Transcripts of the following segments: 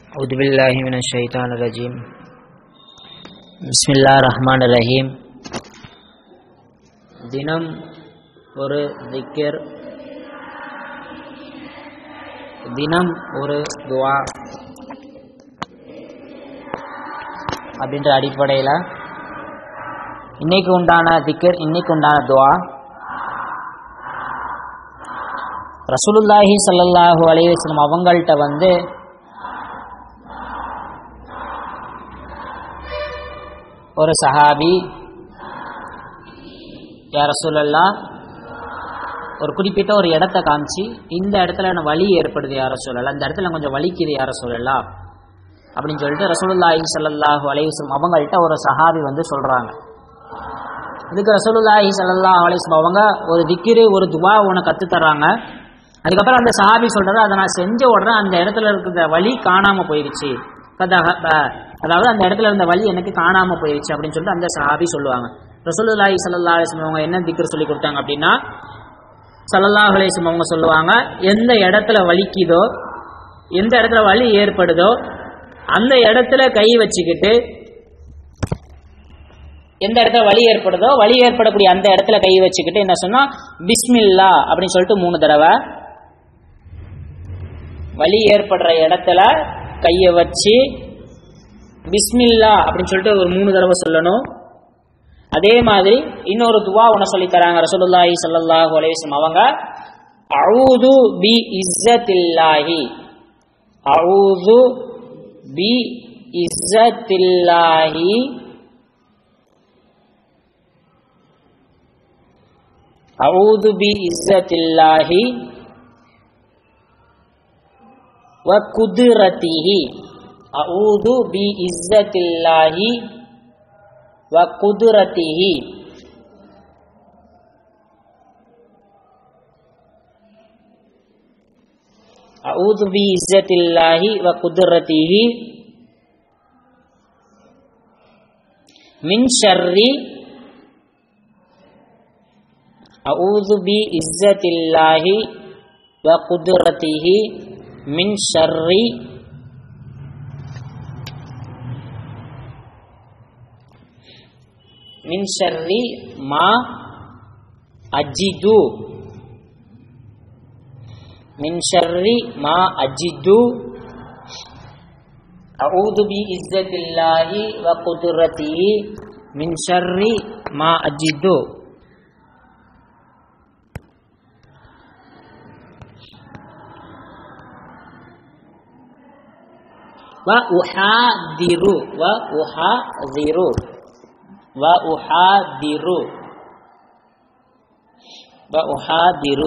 أعوذ بالله من الشيطان الرجيم بسم الله الرحمن الرحيم தினம் ஒரு திக்கர் தினம் ஒரு துவா அப்படின்ற அடிப்படையில் இன்னைக்கு உண்டான திக்கர் இன்னைக்கு உண்டான துவா ரசூலுல்லாஹி ஸல்லல்லாஹு அலைஹி வஸல்லம் அவங்கள்ட்ட வந்து ஒரு சஹாபி யா ரசூலல்லா ஒரு குறிப்பிட்ட ஒரு இடத்த காமிச்சு இந்த இடத்துல எனக்கு வலி ஏற்படுது யார சொல்லலாம் இந்த இடத்துல கொஞ்சம் வலிக்குது யார சொல்லலாம் அப்படின்னு சொல்லிட்டு ரசூலுல்லாஹி ஸல்லல்லாஹு அலைஹி வஸல்லம் அவங்கள்ட்ட ஒரு சஹாபி வந்து சொல்றாங்க இதுக்கு ரசூலுல்லாஹி ஸல்லல்லாஹு அலைஹி வஸல்லம் அவங்க ஒரு திக்கிரு ஒரு துவா உனக்கு கத்து தர்றாங்க அதுக்கப்புறம் அந்த சஹாபி சொல்றாரு அதை நான் செஞ்ச உடனே அந்த இடத்துல இருக்கிற வலி காணாம போயிடுச்சு கதஹப அதாவது அந்த இடத்துல இருந்த வலி எனக்கு காணாம போயிடுச்சு அப்படின்னு சொல்லிட்டு அந்த சஹாபி சொல்லுவாங்க ரசூலுல்லாஹி ஸல்லல்லாஹு அலைஹி வஸல்லம் அவங்க என்ன திக்ர் சொல்லி கொடுத்தாங்க அப்படின்னா ஸல்லல்லாஹு அலைஹி வஸல்லம் அவங்க சொல்லுவாங்க எந்த இடத்துல வலிக்குதோ எந்த இடத்துல வலி ஏற்படுதோ அந்த இடத்துல கை வச்சுக்கிட்டு எந்த இடத்துல வலி ஏற்படுதோ வலி ஏற்படக்கூடிய அந்த இடத்துல கை வச்சுக்கிட்டு என்ன சொன்னா பிஸ்மில்லா அப்படின்னு சொல்லிட்டு மூணு தடவை வலி ஏற்படுற இடத்துல கையை வச்சு பிஸ்மில்லா அப்படின்னு சொல்லிட்டு ஒரு மூணு தடவை சொல்லணும் அதே மாதிரி இன்னொரு துவா ஒன்று சொல்லி தராங்க ரசூலுல்லாஹி ஸல்லல்லாஹு அலைஹி வஸல்லம் அவங்க அஊது பி இஸ்ஸத்தில்லாஹி அஊது பி இஸ்ஸத்தில்லாஹி أعوذ بعزة الله وقدرته أعوذ بعزة الله وقدرته أعوذ بعزة الله وقدرته من شر أعوذ بعزة الله وقدرته من شر من شر ما أجد من شر ما أجد أعوذ بعزة الله وقدرته من شر ما أجد وأحاذر وأحاذر وأحاذر وأحاذر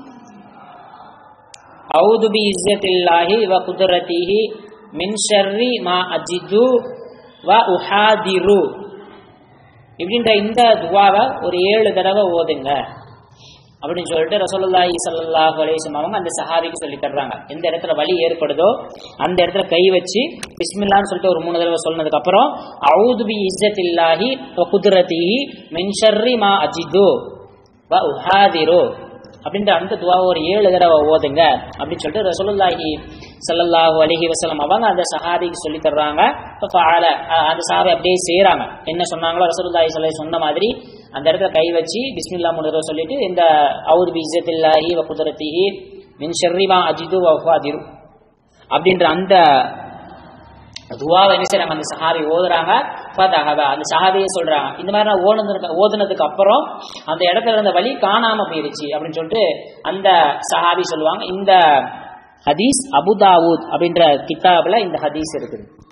أعوذ بعزة الله وقدرته من شر ما أجد وأحاذر இப்படின்ற இந்த துவாவை ஒரு ஏழு தடவை ஓதுங்க அப்படின்னு சொல்லிட்டு ரசோல்லாஹி சல்லாஹ் அலேசம் அவங்க அந்த சஹாபிக்கு சொல்லி தர்றாங்க எந்த இடத்துல வலி ஏற்படுதோ அந்த இடத்துல கை வச்சு பிஸ்மில்லான்னு சொல்லிட்டு ஒரு மூணு தடவை சொன்னதுக்கு அப்புறம் அவுது பி இஸ்ஸத் இல்லாஹி குதிரதி மின்ஷர்ரி மா அஜிது வ உஹாதிரு அப்படின்ற அந்த துவாவை ஒரு ஏழு தடவை ஓதுங்க அப்படின்னு சொல்லிட்டு ரசோலுல்லாஹி சல்லல்லாஹு அலஹி வசலம் அவங்க அந்த சஹாபிக்கு சொல்லி தர்றாங்க அந்த சஹாபி அப்படியே செய்யறாங்க என்ன சொன்னாங்களோ ரசோலுல்லாஹி சொல்லி சொன்ன மாதிரி அந்த இடத்துல கை வச்சு பிஸ்மில்லா மூணு தடவை சொல்லிட்டு இந்த அவுது பி இஸ்ஸத்தில்லாஹி வ குதிரத்திஹி மின் ஷர்ரிமா அஜிது வஃபாதிரு அப்படின்ற அந்த துவாவை என்ன செய்யறாங்க அந்த சஹாபி ஓதுறாங்க ஃபதஹப அந்த சஹாபியே சொல்றாங்க இந்த மாதிரி நான் ஓடுனதுக்கு ஓதுனதுக்கு அப்புறம் அந்த இடத்துல இருந்த வழி காணாம போயிருச்சு அப்படின்னு சொல்லிட்டு அந்த சஹாபி சொல்லுவாங்க இந்த ஹதீஸ் அபுதாவூத் அப்படின்ற கித்தாப்ல இந்த ஹதீஸ் இருக்குது